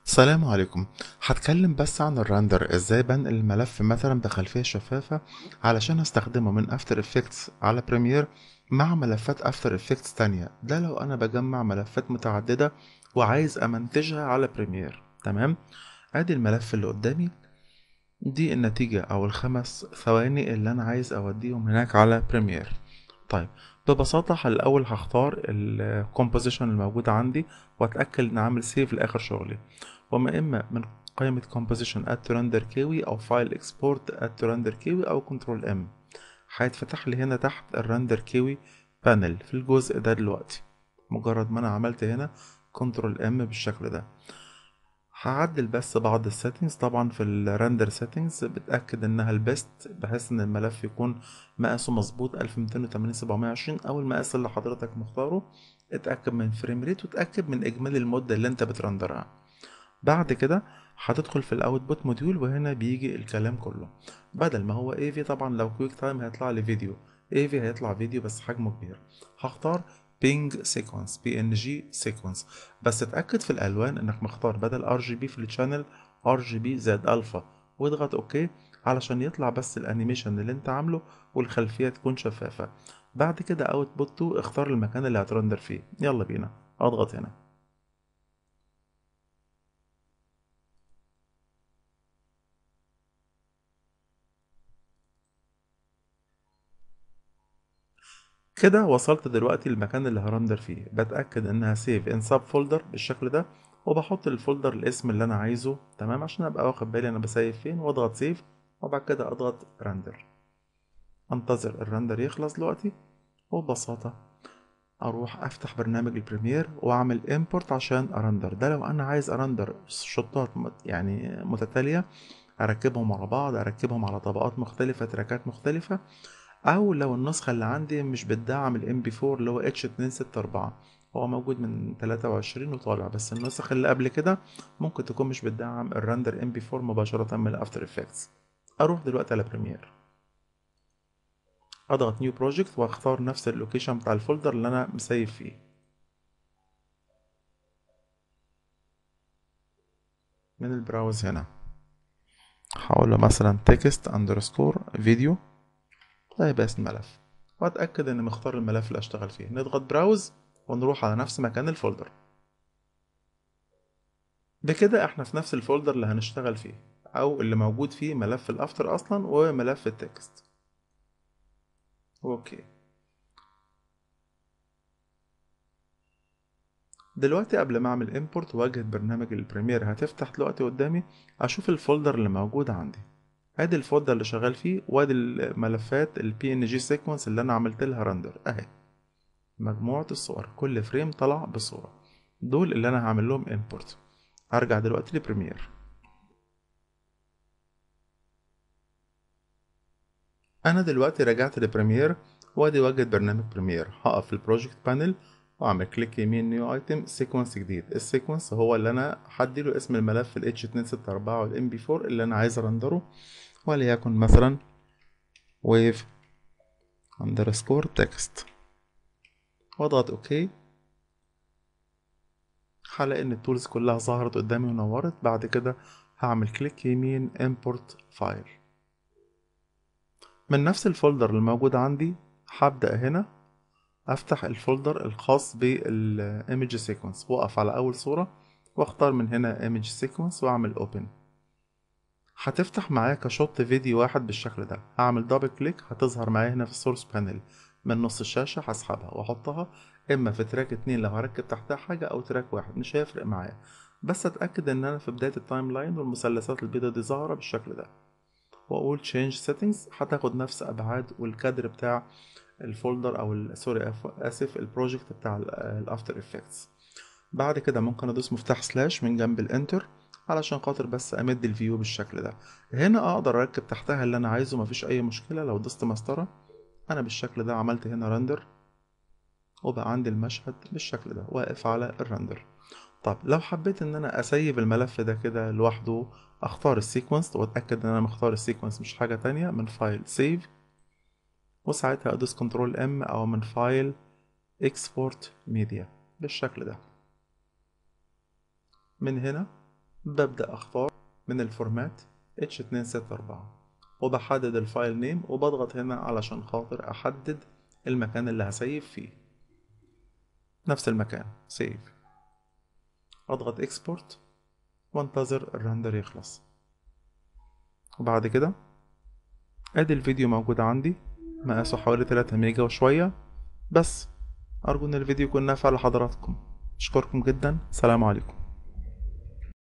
السلام عليكم هتكلم بس عن الرندر ازاي بنقل الملف مثلا بخلفية شفافة علشان استخدمه من افتر افكتس على بريمير مع ملفات افتر افكتس تانية ده لو انا بجمع ملفات متعددة وعايز امنتجها على بريمير تمام ادي الملف اللي قدامي دي النتيجة او الخمس ثواني اللي انا عايز اوديهم هناك على بريمير طيب ببساطة الأول هختار الكومبوزيشن الموجودة عندي وأتأكد إن عامل سيف لآخر شغلي وما إما من قائمة composition at render كيوي أو file export at render كيوي أو control M هيتفتح لي هنا تحت الرندر كيوي بانل في الجزء ده دلوقتي مجرد ما أنا عملت هنا control M بالشكل ده هعدل بس بعض السيتنجز طبعا في الرندر سيتنجز بتأكد انها البيست بحيث ان الملف يكون مقاسه مظبوط 1280 720 او المقاس اللي حضرتك مختاره اتأكد من فريم ريت وتأكد من اجمالي المدة اللي انت بترندرها بعد كده هتدخل في الاوتبوت موديول وهنا بيجي الكلام كله بدل ما هو اي في طبعا لو كويك تايم هيطلع لي فيديو اي في هيطلع فيديو بس حجمه كبير هختار بينج سيكونس بي ان جي سيكونس بس اتاكد في الالوان انك مختار بدل ار جي بي في الشانل ار جي بي زائد الفا واضغط اوكي علشان يطلع بس الانيميشن اللي انت عامله والخلفيه تكون شفافه بعد كده اوتبوت 2 اختار المكان اللي هترندر فيه يلا بينا اضغط هنا كده وصلت دلوقتي للمكان اللي هرندر فيه بتأكد انها سيف ان سب فولدر بالشكل ده وبحط الفولدر الاسم اللي انا عايزه تمام عشان ابقى واخد بالي انا بسيف فين واضغط سيف وبعد كده اضغط رندر انتظر الرندر يخلص دلوقتي وببساطة اروح افتح برنامج البريمير واعمل امبورت عشان ارندر ده لو انا عايز ارندر شطات يعني متتالية اركبهم على بعض اركبهم على طبقات مختلفة تراكات مختلفة او لو النسخة اللي عندي مش بتدعم الام بي 4 اللي هو اتش 264 هو موجود من 23 وطالع بس النسخ اللي قبل كده ممكن تكون مش بتدعم الرندر ام بي 4 مباشرة من الافتر افكتس اروح دلوقتي على بريمير اضغط نيو بروجكت واختار نفس اللوكيشن بتاع الفولدر اللي انا مسيف فيه من البراوز هنا هقول له مثلا تكست اندرسكور فيديو ده هيبقى اسم الملف واتاكد اني مختار الملف اللي اشتغل فيه نضغط براوز ونروح على نفس مكان الفولدر بكده احنا في نفس الفولدر اللي هنشتغل فيه او اللي موجود فيه ملف الافتر اصلا وملف التكست اوكي دلوقتي قبل ما اعمل امبورت واجهة برنامج البريمير هتفتح دلوقتي قدامي اشوف الفولدر اللي موجود عندي ادي الفولدر اللي شغال فيه وادي الملفات البي ان جي سيكونس اللي انا عملت لها رندر اهي مجموعة الصور كل فريم طلع بصورة دول اللي انا هعمل لهم امبورت هرجع دلوقتي لبريمير انا دلوقتي رجعت لبريمير وادي واجهة برنامج بريمير هقف في البروجكت بانل واعمل كليك يمين نيو ايتم سيكونس جديد السيكونس هو اللي انا هديله اسم الملف ال H264 والام بي 4 اللي انا عايز ارندره وليكن مثلا wave underscore text واضغط اوكي هلاقي ان التولز كلها ظهرت قدامي ونورت بعد كده هعمل كليك يمين import file من نفس الفولدر الموجود عندي هبدأ هنا افتح الفولدر الخاص بالايمج سيكونس واقف على اول صورة واختار من هنا ايمج سيكونس واعمل اوبن هتفتح معايا كشوت فيديو واحد بالشكل ده هعمل دبل كليك هتظهر معايا هنا في السورس بانل من نص الشاشة هسحبها واحطها اما في تراك اتنين لو هركب تحتها حاجة او تراك واحد مش هيفرق معايا بس اتأكد ان انا في بداية التايم لاين والمثلثات البيضاء دي ظاهرة بالشكل ده واقول change settings هتاخد نفس ابعاد والكادر بتاع الفولدر او سوري اسف البروجكت بتاع الافتر افكتس بعد كده ممكن ادوس مفتاح سلاش من جنب الانتر علشان خاطر بس امد الفيو بالشكل ده هنا اقدر اركب تحتها اللي انا عايزه مفيش اي مشكله لو دوست مسطره انا بالشكل ده عملت هنا رندر وبقى عندي المشهد بالشكل ده واقف على الرندر طب لو حبيت ان انا اسيب الملف ده كده لوحده اختار السيكونس واتاكد ان انا مختار السيكونس مش حاجه تانية من فايل سيف وساعتها ادوس كنترول ام او من فايل اكسبورت ميديا بالشكل ده من هنا ببدأ اختار من الفورمات H264 وبحدد الفايل نيم وبضغط هنا علشان خاطر احدد المكان اللي هسيف فيه نفس المكان سيف اضغط اكسبورت وانتظر الرندر يخلص وبعد كده ادي الفيديو موجود عندي مقاسه حوالي 3 ميجا وشوية بس ارجو ان الفيديو يكون نافع لحضراتكم اشكركم جدا سلام عليكم